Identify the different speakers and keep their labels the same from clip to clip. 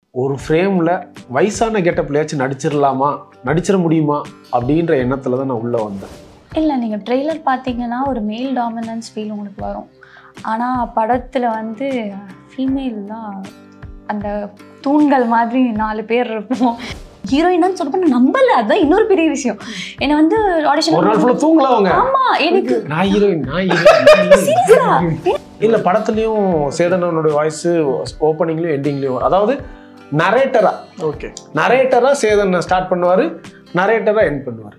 Speaker 1: ஒரு ஃப்ரேமில் வயசான கெட்டப்லையாச்சும் நடிச்சிடலாமா நடிச்சிட முடியுமா அப்படின்ற எண்ணத்தில் தான் நான் உள்ளே வந்தேன்
Speaker 2: இல்லை நீங்கள் ட்ரெய்லர் பார்த்தீங்கன்னா ஒரு மேல் டாமினன்ஸ் ஃபீல் உங்களுக்கு வரும் ஆனால் படத்தில் வந்து ஃபீமேல் தான் அந்த தூண்கள் மாதிரி நாலு பேர் இருப்போம் ஹீரோயினான்னு சொல்ல நம்பல அதுதான் இன்னொரு பெரிய விஷயம் என்னை வந்து
Speaker 1: ஒரு நாள்
Speaker 2: ஆடிஷன்
Speaker 1: ஃபுல்லாக தூங்கல அவங்க
Speaker 2: ஆமா எனக்கு
Speaker 1: நான் ஹீரோயின் நான் ஹீரோயின்
Speaker 2: சீரியஸா
Speaker 1: இல்லை படத்துலையும் சேதனனுடைய வாய்ஸ் ஓப்பனிங்லையும் எண்டிங்லையும் அதாவது நரேட்டரா
Speaker 3: ஓகே
Speaker 1: நரேட்டரா சேதன் ஸ்டார்ட் பண்ணுவார் நரேட்டரா எண்ட் பண்ணுவார்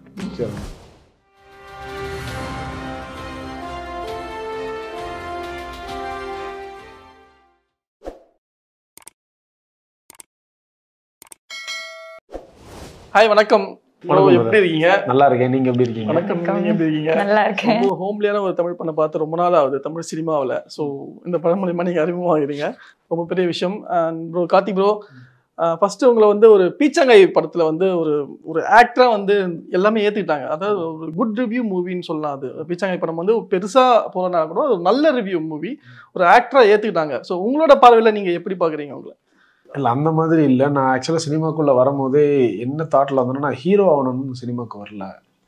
Speaker 3: ஹாய் வணக்கம் bro,
Speaker 1: வணக்கம்
Speaker 3: எப்படி இருக்கீங்க
Speaker 1: நல்லா இருக்கேன் நீங்க எப்படி இருக்கீங்க
Speaker 3: வணக்கம் நீங்க எப்படி இருக்கீங்க
Speaker 2: நல்லா இருக்கேன்
Speaker 3: ரொம்ப ஹோம்லியான ஒரு தமிழ் பண்ண பார்த்து ரொம்ப நாள் ஆகுது தமிழ் சினிமாவில் ஸோ இந்த படம் மூலியமா நீங்கள் அறிமுகமாகிறீங்க ரொம்ப பெரிய விஷயம் and bro Karthik bro first உங்களை வந்து ஒரு பீச்சங்காய் படத்துல வந்து ஒரு ஒரு ஆக்டரா வந்து எல்லாமே ஏத்துக்கிட்டாங்க அதாவது ஒரு குட் ரிவ்யூ மூவின்னு சொல்லலாம் அது பீச்சங்காய் படம் வந்து பெருசா போலனா கூட ஒரு நல்ல ரிவ்யூ மூவி ஒரு ஆக்டரா ஏத்துக்கிட்டாங்க ஸோ உங்களோட பார்வையில நீங்க எப்படி பாக்குறீங்க உங்களை
Speaker 1: இல்லை அந்த மாதிரி இல்லை நான் ஆக்சுவலாக சினிமாக்குள்ளே வரும்போதே என்ன தாட்டில் வந்தேன்னா நான் ஹீரோ ஆகணும்னு சினிமாவுக்கு வரல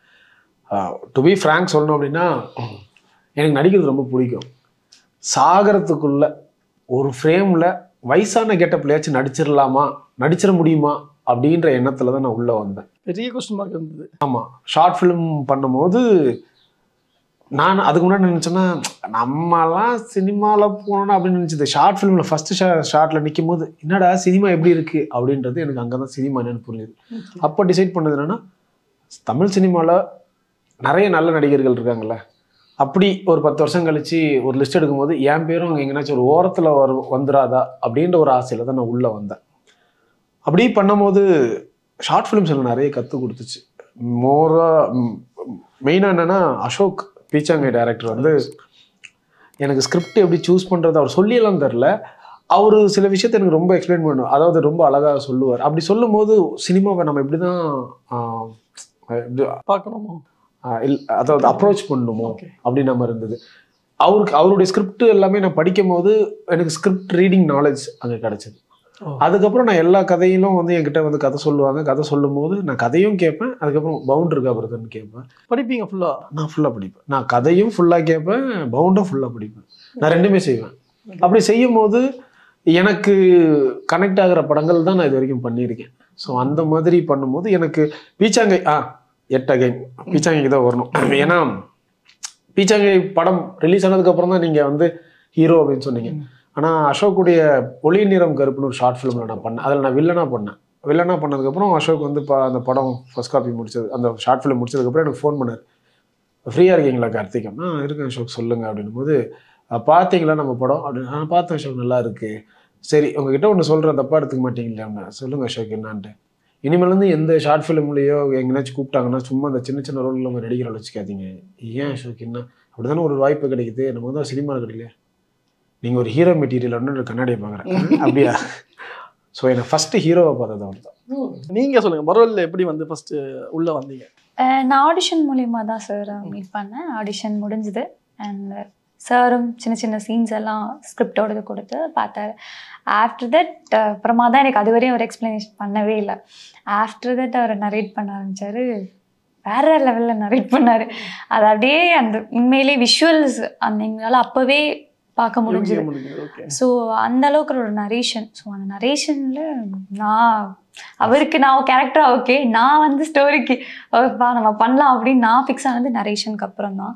Speaker 1: டு பி ஃப்ரேங்க் சொல்லணும் அப்படின்னா எனக்கு நடிக்கிறது ரொம்ப பிடிக்கும் சாகரத்துக்குள்ள ஒரு ஃப்ரேமில் வயசான கெட்டப்லையாச்சும் நடிச்சிடலாமா நடிச்சிட முடியுமா அப்படின்ற எண்ணத்தில் தான் நான் உள்ளே வந்தேன்
Speaker 3: பெரிய கொஸ்டின் மார்க் இருந்தது
Speaker 1: ஷார்ட் ஃபிலிம் பண்ணும்போது நான் அதுக்கு முன்னாடி நினச்சேன்னா நம்மலாம் சினிமாவில் போனோம்னா அப்படின்னு நினச்சது ஷார்ட் ஃபிலிமில் ஃபஸ்ட்டு ஷா ஷார்ட்டில் நிற்கும் போது என்னடா சினிமா எப்படி இருக்குது அப்படின்றது எனக்கு அங்கே தான் சினிமா என்னன்னு புரியுது அப்போ டிசைட் பண்ணது என்னன்னா தமிழ் சினிமாவில் நிறைய நல்ல நடிகர்கள் இருக்காங்கல்ல அப்படி ஒரு பத்து வருஷம் கழிச்சு ஒரு லிஸ்ட் எடுக்கும்போது என் பேரும் அங்கே எங்கேனாச்சும் ஒரு ஓரத்தில் வரு வந்துடாதா அப்படின்ற ஒரு ஆசையில் தான் நான் உள்ளே வந்தேன் அப்படி பண்ணும்போது ஷார்ட் ஃபிலிம்ஸ் எனக்கு நிறைய கற்றுக் கொடுத்துச்சு மோராக மெயினாக என்னென்னா அசோக் பீச்சாங்கை டைரக்டர் வந்து எனக்கு ஸ்கிரிப்ட் எப்படி சூஸ் பண்ணுறது அவர் சொல்லியெல்லாம் தெரில அவர் சில விஷயத்தை எனக்கு ரொம்ப எக்ஸ்பிளைன் பண்ணும் அதாவது ரொம்ப அழகாக சொல்லுவார் அப்படி சொல்லும் போது சினிமாவை நம்ம எப்படி தான்
Speaker 3: பார்க்கணுமோ
Speaker 1: இல் அதாவது அப்ரோச் பண்ணணுமோ
Speaker 3: ஓகே
Speaker 1: அப்படி நம்ம இருந்தது அவருக்கு அவருடைய ஸ்கிரிப்ட் எல்லாமே நான் படிக்கும் போது எனக்கு ஸ்கிரிப்ட் ரீடிங் நாலேஜ் அங்கே கிடச்சிது
Speaker 3: ஓ.
Speaker 1: அதுக்கப்புறம் நான் எல்லா கதையிலும் வந்து என்கிட்ட வந்து கதை சொல்லுவாங்க கதை சொல்லும்போது நான் கதையும் கேட்பேன் அதுக்கப்புறம் பவுண்ட் இருக்கா பிரதர்னு கேட்பேன்
Speaker 3: படிப்பீங்க ஃபுல்லா
Speaker 1: நான் ஃபுல்லாக படிப்பேன் நான் கதையும் ஃபுல்லாக கேட்பேன் பவுண்டும் ஃபுல்லாக படிப்பேன் நான் ரெண்டுமே செய்வேன் அப்படி செய்யும் போது எனக்கு கனெக்ட் ஆகிற படங்கள் தான் நான் இது வரைக்கும் பண்ணியிருக்கேன் ஸோ அந்த மாதிரி பண்ணும்போது எனக்கு பீச்சாங்கை ஆ எட் அகைன் பீச்சாங்கைக்கு தான் வரணும் ஏன்னா பீச்சாங்கை படம் ரிலீஸ் ஆனதுக்கப்புறம் தான் நீங்கள் வந்து ஹீரோ அப்படின்னு சொன்னீங்க ஆனால் அசோக்குடைய ஒளி நிறம் கருப்புன்னு ஒரு ஷார்ட் ஃபிலிமில் நான் பண்ணேன் அதில் நான் வில்லனாக பண்ணேன் வில்லனாக பண்ணதுக்கப்புறம் அசோக் வந்து பா அந்த படம் ஃபர்ஸ்ட் காப்பி முடிச்சது அந்த ஷார்ட் ஃபிலிம் முடிச்சதுக்கப்புறம் எனக்கு ஃபோன் பண்ணார் ஃப்ரீயாக இருக்கீங்களா கார்த்திகம் ஆ இருக்கேன் அசோக் சொல்லுங்கள் அப்படின்னும் போது "அஹ், பார்த்தீங்களா நம்ம படம் அப்படின்னு நான் பார்த்தேன் அசோக் நல்லா இருக்கு சரி உங்ககிட்ட ஒன்று சொல்கிறேன் தப்பாக எடுத்துக்க மாட்டீங்களா அப்படின்னு சொல்லுங்கள் அசோக் என்னான்ட்டு இனிமேலேருந்து எந்த ஷார்ட் ஃபிலிம்லேயோ எங்கேனாச்சும் கூப்பிட்டாங்கன்னா சும்மா அந்த சின்ன சின்ன ரோலில் நம்ம நடிக்கிற வச்சுக்காதீங்க ஏன் அசோக் என்ன அப்படி தானே ஒரு வாய்ப்பு கிடைக்குது நமக்கு தான் சினிமாவில் கிடைக்கல நீங்கள் ஒரு ஹீரோ மெட்டீரியல் ஒன்று கண்ணாடியை பார்க்குறேன் அப்படியா ஸோ எனக்கு ஃபஸ்ட்டு ஹீரோவை பார்த்தது அவர் தான்
Speaker 3: நீங்க சொல்லுங்க மொரல்ல எப்படி வந்து ஃபர்ஸ்ட் உள்ள வந்தீங்க
Speaker 2: அஹ் நான் ஆடிஷன் மூலியமாக தான் சார் மீட் பண்ணேன் ஆடிஷன் முடிஞ்சுது அண்ட் சாரும் சின்ன சின்ன சீன்ஸ் எல்லாம் ஸ்கிரிப்டோடது கொடுத்து பார்த்தாரு ஆஃப்டர் தட் அப்புறமா தான் எனக்கு அது வரையும் அவர் எக்ஸ்ப்ளனேஷன் பண்ணவே இல்லை ஆஃப்டர் தட் அவர் நரேட் பண்ண ஆரம்பிச்சாரு வேற லெவலில் நரேட் பண்ணாரு அது அப்படியே அந்த உண்மையிலே விஷுவல்ஸ் அந்த எங்களால் அப்போவே பார்க்க முடிஞ்சுது
Speaker 3: ஓகே
Speaker 2: ஸோ அந்த அளவுக்கு ஒரு நரேஷன் ஸோ அந்த நரேஷனில் நான் அவருக்கு நான் கேரக்டர் ஓகே நான் வந்து ஸ்டோரிக்கு பா நம்ம பண்ணலாம் அப்படின்னு நான் ஃபிக்ஸ் ஆனது நரேஷனுக்கு அப்புறம் தான்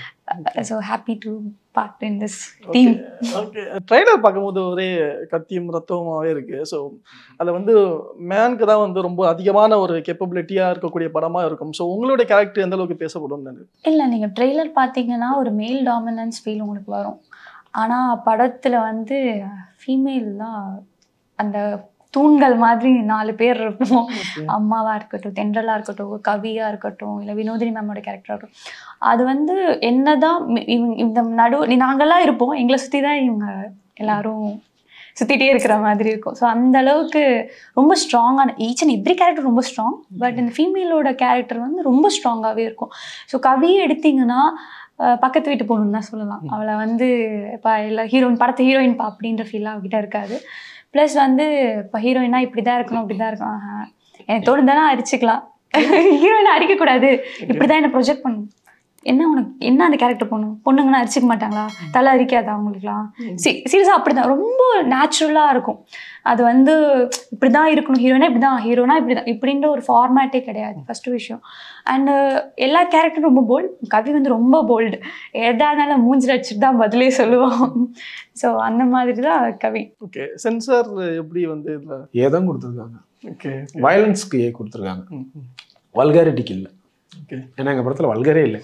Speaker 2: so happy to part in this team
Speaker 3: okay trailer பார்க்கும்போது ஒரே கத்தியும் ரத்தமாவே இருக்கு ஸோ அதில் வந்து மேனுக்கு தான் வந்து ரொம்ப அதிகமான ஒரு கேப்பபிலிட்டியாக இருக்கக்கூடிய படமா இருக்கும் ஸோ உங்களுடைய கேரக்டர் எந்த அளவுக்கு பேசப்படும்
Speaker 2: இல்லை நீங்கள் ட்ரெய்லர் பார்த்தீங்கன்னா ஒரு மேல் டாமினன்ஸ் ஃபீல் உங்களுக்கு வரும் ஆனால் படத்தில் வந்து ஃபீமேல் தான் அந்த தூண்கள் மாதிரி நாலு பேர் இருப்போம் அம்மாவா இருக்கட்டும் தென்றலா இருக்கட்டும் கவியா இருக்கட்டும் இல்லை வினோதினி மேமோட கேரக்டரா இருக்கட்டும் அது வந்து என்னதான் மி- இவங்க இந்த நடு நீ நாங்கெல்லாம் இருப்போம் எங்களை சுற்றி தான் இவங்க எல்லாரும் சுற்றிட்டே இருக்கிற மாதிரி இருக்கும் ஸோ அந்த அளவுக்கு ரொம்ப ஸ்ட்ராங்கான ஈச் அண்ட் எவ்ரி கேரக்டர் ரொம்ப ஸ்ட்ராங் பட் இந்த ஃபீமேலோட கேரக்டர் வந்து ரொம்ப ஸ்ட்ராங்காகவே இருக்கும் ஸோ கவியை எடுத்தீங்கன்னா அஹ், பக்கத்து வீட்டு பொண்ணுன்னு தான் சொல்லலாம் அவளை வந்து இப்போ இல்லை ஹீரோயின் படத்து ஹீரோயின் பா அப்படின்ற ஃபீலாக அவகிட்ட இருக்காது ப்ளஸ் வந்து இப்போ ஹீரோயினா இப்படி தான் இருக்கணும் இப்படி தான் இருக்கணும் ஆஹா. எனக்கு தோணுதானா அரிச்சுக்கலாம் ஹீரோயினா அரிக்கக்கூடாது இப்படி தான் என்ன ப்ரொஜெக்ட் பண்ணணும் என்ன உனக்கு என்ன அந்த கேரக்டர் பொண்ணு பொண்ணுங்கன்னா அரிச்சிக்க மாட்டாங்களா தலை அரிக்காதா அவங்களுக்குலாம் சி சீரியஸாக அப்படி தான் ரொம்ப நேச்சுரலாக இருக்கும் அது வந்து இப்படி தான் இருக்கணும் ஹீரோனா இப்படி தான் ஹீரோனா இப்படி தான் இப்படின்ற ஒரு ஃபார்மேட்டே கிடையாது ஃபர்ஸ்ட் விஷயம் அண்டு எல்லா கேரக்டரும் ரொம்ப போல்டு கவி வந்து ரொம்ப போல்டு எதா இருந்தாலும் மூஞ்சில் வச்சுட்டு தான் பதிலே சொல்லுவோம் ஸோ அந்த மாதிரி தான் கவி
Speaker 3: ஓகே சென்சார் எப்படி வந்து இதுல
Speaker 1: ஏதான் கொடுத்துருக்காங்க
Speaker 3: ஓகே
Speaker 1: வயலன்ஸ்க்கு ஏ கொடுத்துருக்காங்க வல்காரிட்டிக்கு இல்லை
Speaker 3: ஓகே
Speaker 1: ஏன்னா எங்கள் படத்தில் வல்கரே இல்லை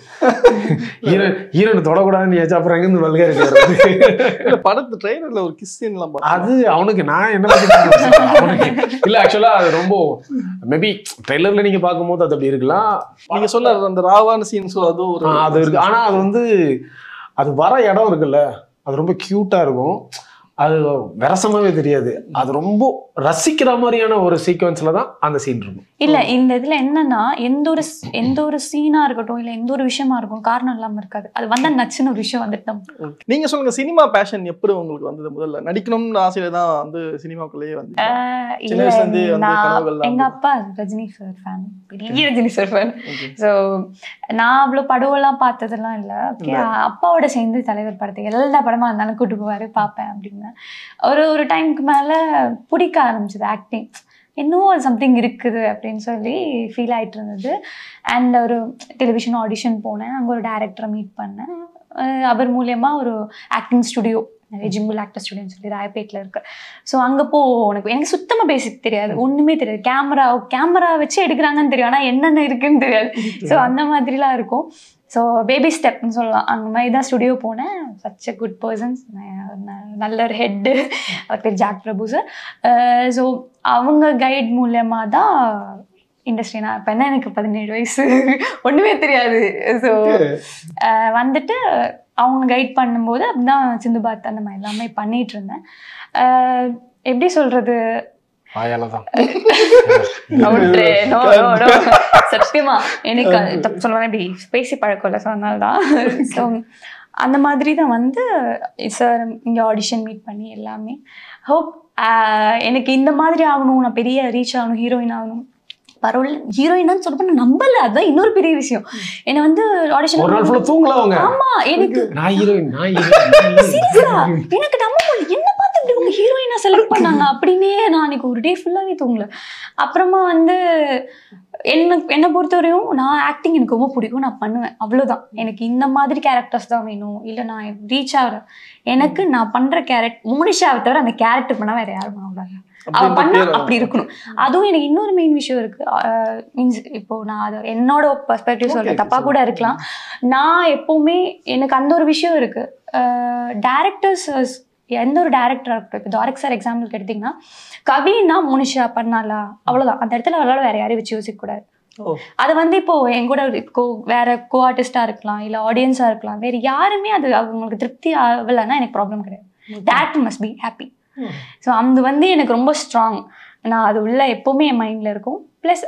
Speaker 1: ஹீரோ ஹீரோனை தொடக்கூடாதுன்னு ஏச்சா அப்புறம் எங்கேருந்து வல்காரிட்டி வருது
Speaker 3: இல்ல படத்து ட்ரெய்லர்ல ஒரு கிஸ் சீன்லாம் பார்த்தேன்
Speaker 1: அது அவனுக்கு நான் என்ன பத்தி பேசுறது? அவனுக்கு இல்ல ஆக்சுவலா அது ரொம்ப மேபி ட்ரெய்லர்ல நீங்க பார்க்கும்போது அது அப்படி இருக்கலாம்
Speaker 3: நீங்க சொன்ன அந்த ராவான சீன்ஸ் அது ஒரு
Speaker 1: ஆ, அது இருக்கு ஆனா அது வந்து அது வர இடம் இருக்குல்ல அது ரொம்ப கியூட்டா இருக்கும் அது விரசமாவே தெரியாது அது ரொம்ப ரசிக்கிற மாதிரியான ஒரு சீக்வன்ஸ்ல தான் அந்த சீன் இருக்கும்
Speaker 2: இல்ல இந்த இதுல என்னன்னா எந்த ஒரு ஸ்- எந்த ஒரு சீனா இருக்கட்டும் இல்ல எந்த ஒரு விஷயமா இருக்கும் காரணம் இல்லாம இருக்காது அது வந்தா நச்சுன்னு ஒரு விஷயம் வந்துட்டு தான்
Speaker 3: Okay. நீங்க சொல்லுங்க சினிமா பேஷன் எப்படி உங்களுக்கு வந்தது முதல்ல நடிக்கணும்னு ஆசையில தான் வந்து சினிமாக்குள்ளேயே வந்து
Speaker 2: ஆஹ்
Speaker 3: சின்ன
Speaker 2: இல்ல,
Speaker 3: வயசுல இருந்தே வந்து
Speaker 2: நான்
Speaker 3: கனவுகள்லாம்
Speaker 2: எங்க
Speaker 3: வந்து-
Speaker 2: அப்பா ரஜினி சார் ஃபேன் பெரிய Rajini sir fan
Speaker 3: Okay.
Speaker 2: So நான் அவ்வளோ படமெல்லாம் பார்த்ததெல்லாம் இல்லை ஓகே அப்பாவோட சேர்ந்து தலைவர் படத்துக்கு எல்லா படமா இருந்தாலும் கூட்டு போவாரு பார்ப்பேன் அப்படின்னு ஒரு ஒரு டைமுக்கு மேலே பிடிக்க ஆரம்பிச்சது ஆக்டிங் இன்னும் சம்திங் இருக்குது அப்படின்னு சொல்லி ஃபீல் ஆயிட்டு இருந்தது அண்ட் ஒரு டெலிவிஷன் ஆடிஷன் போனேன் அங்கே ஒரு டேரக்டரை மீட் பண்ணேன் அஹ் அவர் மூலயமா ஒரு ஆக்டிங் ஸ்டுடியோ ஜிம்பிள் ஆக்டர் ஸ்டுடியோன்னு சொல்லி ராயப்பேட்டில் இருக்கு ஸோ அங்கே போ உனக்கு எனக்கு சுத்தமாக பேசிக்க தெரியாது ஒன்றுமே தெரியாது கேமரா கேமரா வச்சு எடுக்கிறாங்கன்னு தெரியும் ஆனால் என்னென்ன இருக்குன்னு தெரியாது ஸோ அந்த மாதிரிலாம் இருக்கும் ஸோ பேபி ஸ்டெப்னு சொல்லலாம் அந்த மாதிரி தான் ஸ்டுடியோ போனேன் சச் அ குட் பர்சன்ஸ் நல்ல ஒரு ஹெட்டு அவர் பேர் ஜாக் பிரபு சார் ஸோ அவங்க கைட் மூலயமா தான் இண்டஸ்ட்ரி நான் இப்போ என்ன எனக்கு பதினேழு வயசு ஒன்றுமே தெரியாது ஸோ வந்துட்டு அவங்க கைட் பண்ணும்போது அப்படிதான் சிந்து பாத் அந்த மாதிரி எல்லாமே பண்ணிட்டு இருந்தேன் அஹ் எப்படி சொல்றது
Speaker 1: வாயால தான்
Speaker 2: நோட்ரு, no, no, no. சத்தியமா எனக்கு அது தப்பு சொல்லுவேன் இப்படி பேசி பழக்கம் இல்லை ஸோ அதனால தான் ஸோ அந்த மாதிரி தான் வந்து சார் இங்கே ஆடிஷன் மீட் பண்ணி எல்லாமே ஹோப் எனக்கு இந்த மாதிரி ஆகணும் நான் பெரிய ரீச் ஆகணும் ஹீரோயின் ஆகணும் பரவாயில்ல ஹீரோயினான்னு சொல்ல போனா நம்பல அதுதான் இன்னொரு பெரிய விஷயம் என்னை வந்து ஆடிஷன்
Speaker 1: ஒரு நாள் ஃபுல்லா தூங்கல அவங்க
Speaker 2: ஆமா எனக்கு
Speaker 1: நான் ஹீரோயின் நான் ஹீரோயின்
Speaker 2: சீரியஸா எனக்கு நம்ப முடியல என்ன பார்த்து இப்படி உங்க ஹீரோயினா செலக்ட் பண்ணாங்க அப்படின்னே நான் அன்னைக்கு ஒரு டே ஃபுல்லாவே தூங்கல அப்புறமா வந்து என்ன என்னை பொறுத்தவரையும் நான் ஆக்டிங் எனக்கு ரொம்ப பிடிக்கும் நான் பண்ணுவேன் அவ்வளவுதான் எனக்கு இந்த மாதிரி கேரக்டர்ஸ் தான் வேணும் இல்லை நான் ரீச் ஆகிறேன் எனக்கு நான் பண்ற கேரக்ட் மோனிஷாவை தவிர அந்த கேரக்டர் பண்ணா வேற யாரும் பண்ண அவ
Speaker 3: அப்படின்ற
Speaker 2: பண்ணா
Speaker 3: பேர்
Speaker 2: அப்படி இருக்கணும் அதுவும் எனக்கு இன்னொரு மெயின் விஷயம் இருக்கு மீன்ஸ் இப்போ நான் அது என்னோட பெர்ஸ்பெக்டிவ்
Speaker 3: Okay,
Speaker 2: சொல்றேன்
Speaker 3: okay,
Speaker 2: தப்பா கூட இருக்கலாம் நான் எப்பவுமே எனக்கு அந்த ஒரு விஷயம் இருக்கு டேரக்டர்ஸ் எந்த ஒரு டேரக்டராக இருக்கட்டும் இப்போ தாரிக் சார் எக்ஸாம்பிளுக்கு எடுத்தீங்கன்னா கவின்னா மோனிஷா பண்ணாலா அவ்வளவுதான் அந்த இடத்துல அவளால வேற யாரையும் வச்சு யோசிக்க கூடாது
Speaker 3: ஓ
Speaker 2: அது வந்து இப்போ என் கூட ஒரு கோ வேற கோ ஆர்டிஸ்டா இருக்கலாம் இல்ல ஆடியன்ஸா இருக்கலாம் வேற யாருமே அது அவங்களுக்கு திருப்தி ஆகலைன்னா எனக்கு ப்ராப்ளம் கிடையாது director must be happy
Speaker 3: Hmm.
Speaker 2: So அது வந்து எனக்கு ரொம்ப ஸ்ட்ராங் நான் அது உள்ள எப்போவுமே என் மைண்டில் இருக்கும் ப்ளஸ்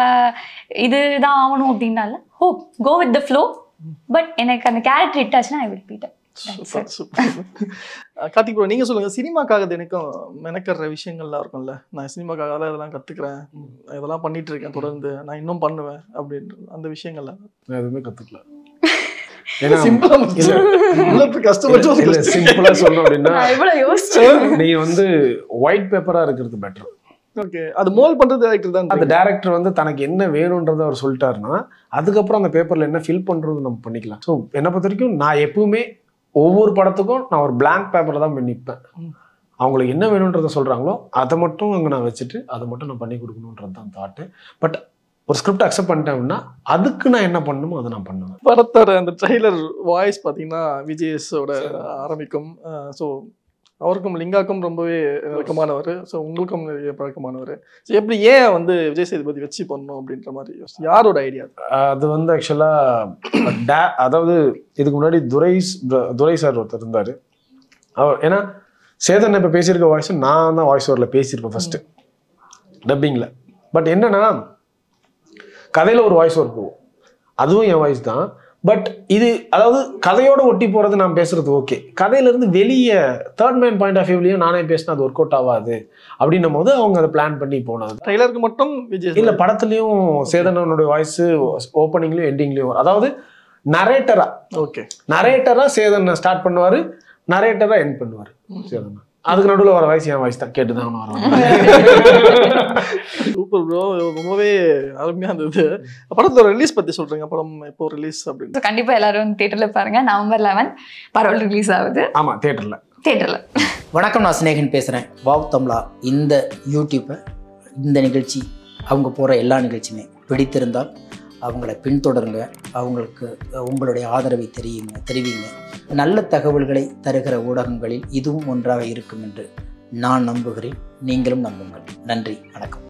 Speaker 2: இதுதான் ஆகணும் அப்படின்னால hope go with the flow but எனக்கு அந்த கேரக்டர் ஹிட் ஆச்சுன்னா I will beat
Speaker 3: super super Karthik bro நீங்க சொல்லுங்க சினிமாக்காக எனக்கும் மெனக்கற விஷயங்கள்லாம் இருக்கும்ல நான் சினிமாக்காக தான் இதெல்லாம் கத்துக்கிறேன் இதெல்லாம் பண்ணிட்டு இருக்கேன் தொடர்ந்து நான் இன்னும் பண்ணுவேன் அப்படின்ற அந்த விஷயங்கள்லாம்
Speaker 1: நான் எதுவுமே கத்துக்கல ஏன்னா
Speaker 3: சிம்பிளா
Speaker 1: இல்ல, இல்ல,
Speaker 3: கஷ்டப்பட்டு
Speaker 1: சிம்பிளா சொல்லணும் அப்படின்னா
Speaker 2: நான் எவ்வளோ யோசிச்சேன்
Speaker 1: நீங்க வந்து ஒயிட் பேப்பரா இருக்கிறது பெட்டர்
Speaker 3: ஓகே அது மோல் பண்றது டேரக்டர் தான்
Speaker 1: அந்த டேரக்டர் வந்து தனக்கு என்ன வேணுன்றதை அவர் சொல்லிட்டாருன்னா அதுக்கப்புறம் அந்த பேப்பர்ல என்ன ஃபில் பண்றது நம்ம பண்ணிக்கலாம் ஸோ என்னை பொறுத்த வரைக்கும் நான் எப்பவுமே ஒவ்வொரு படத்துக்கும் நான் ஒரு blank பேப்பர்ல தான் பண்ணி நிற்பேன்
Speaker 3: ம்.
Speaker 1: அவங்களுக்கு என்ன வேணுன்றதை சொல்றாங்களோ அதை மட்டும் அங்கே நான் வச்சுட்டு அதை மட்டும் நான் பண்ணி கொடுக்கணுன்றது தான் தாட்டு பட் ஒரு ஸ்கிரிப்ட் அக்செப்ட் பண்ணிட்டேன் அப்படின்னா அதுக்கு நான் என்ன பண்ணணுமோ அதை நான் பண்ணுவேன்
Speaker 3: படத்தோட அந்த ட்ரெய்லர் வாய்ஸ் பார்த்தீங்கன்னா விஜயஸோட ஆரம்பிக்கும் ஸோ அவருக்கும் லிங்காக்கும் ரொம்பவே நெருக்கமானவர் ஸோ உங்களுக்கும் நிறைய பழக்கமானவர் ஸோ எப்படி ஏன் வந்து விஜய் சேதுபதி வச்சு பண்ணணும் அப்படின்ற மாதிரி யோசிச்சு யாரோட ஐடியா
Speaker 1: அது வந்து ஆக்சுவலாக டே அதாவது இதுக்கு முன்னாடி துரை துரை சார் ஒருத்தர் இருந்தார் அவர் ஏன்னா சேதன் இப்போ பேசியிருக்க வாய்ஸ் நான் தான் வாய்ஸ் ஓவரில் பேசியிருப்பேன் ஃபஸ்ட்டு டப்பிங்கில் பட் என்னன்னா கதையில் ஒரு வாய்ஸ் ஓவர் போகும் அதுவும் என் வாய்ஸ் தான் பட் இது அதாவது கதையோட ஒட்டி போறது நான் பேசுறது ஓகே கதையில இருந்து வெளியே தேர்ட் மேன் பாயிண்ட் ஆஃப் வியூலையும் நானே பேசினா அது ஒர்க் அவுட் ஆகாது அப்படின்னும் போது அவங்க அதை பிளான் பண்ணி போனது
Speaker 3: ட்ரைலருக்கு மட்டும் விஜய்
Speaker 1: இல்ல படத்துலயும் சேதனனுடைய வாய்ஸ் ஓப்பனிங்லயும் எண்டிங்லயும் வரும் அதாவது நரேட்டரா
Speaker 3: ஓகே
Speaker 1: நரேட்டரா சேதனை ஸ்டார்ட் பண்ணுவாரு நரேட்டரா எண்ட் பண்ணுவாரு சேதன் அதுக்கு நடுவுல வர வாய்ஸ் என் வாய்ஸ் தான் கேட்டுதான் வரும்
Speaker 3: சூப்பர் ப்ரோ ரொம்பவே அருமையா இருந்தது படத்தோட ரிலீஸ் பத்தி சொல்றீங்க படம் எப்போ ரிலீஸ் அப்படின்னு
Speaker 2: ஸோ கண்டிப்பாக எல்லாரும் தேட்டரில் பாருங்க நவம்பர் லெவன் பரவல் ரிலீஸ் ஆகுது
Speaker 1: ஆமா தியேட்டர்ல
Speaker 2: தேட்டரில்
Speaker 4: வணக்கம் நான் சிநேகன் பேசுகிறேன் வாவ் தமிழா இந்த யூடியூப்பை இந்த நிகழ்ச்சி அவங்க போகிற எல்லா நிகழ்ச்சியுமே பிடித்திருந்தால் அவங்கள பின்தொடருங்க அவங்களுக்கு உங்களுடைய ஆதரவை தெரியுங்க தெரிவிங்க நல்ல தகவல்களை தருகிற ஊடகங்களில் இதுவும் ஒன்றாக இருக்கும் என்று நான் நம்புகிறேன் நீங்களும் நம்புங்கள் நன்றி வணக்கம்